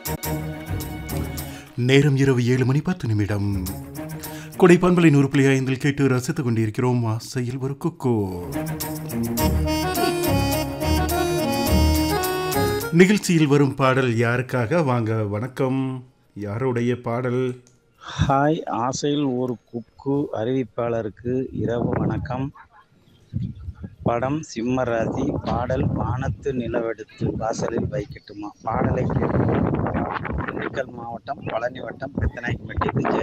நேரம் இரவு ஏழு மணி பத்து நிமிடம் கொடை பண்பலை நூறு புள்ளி ஐந்தில் கேட்டு ரசித்துக் கொண்டிருக்கிறோம் ஆசையில் ஒரு குக்கு நிகழ்ச்சியில் வரும் பாடல் யாருக்காக வாங்க வணக்கம் யாருடைய பாடல் ஹாய் ஆசையில் ஒரு குக்கு அறிவிப்பாளருக்கு இரவு வணக்கம் படம் சிம்மராசி பாடல் வானத்து நிலவெடுத்து வாசலில் வைக்கட்டுமா பாடலை கேட்போம் திண்டுக்கல் மாவட்டம் பழனி வட்டம் பெத்தநாயக்கம்பட்டி ஜெய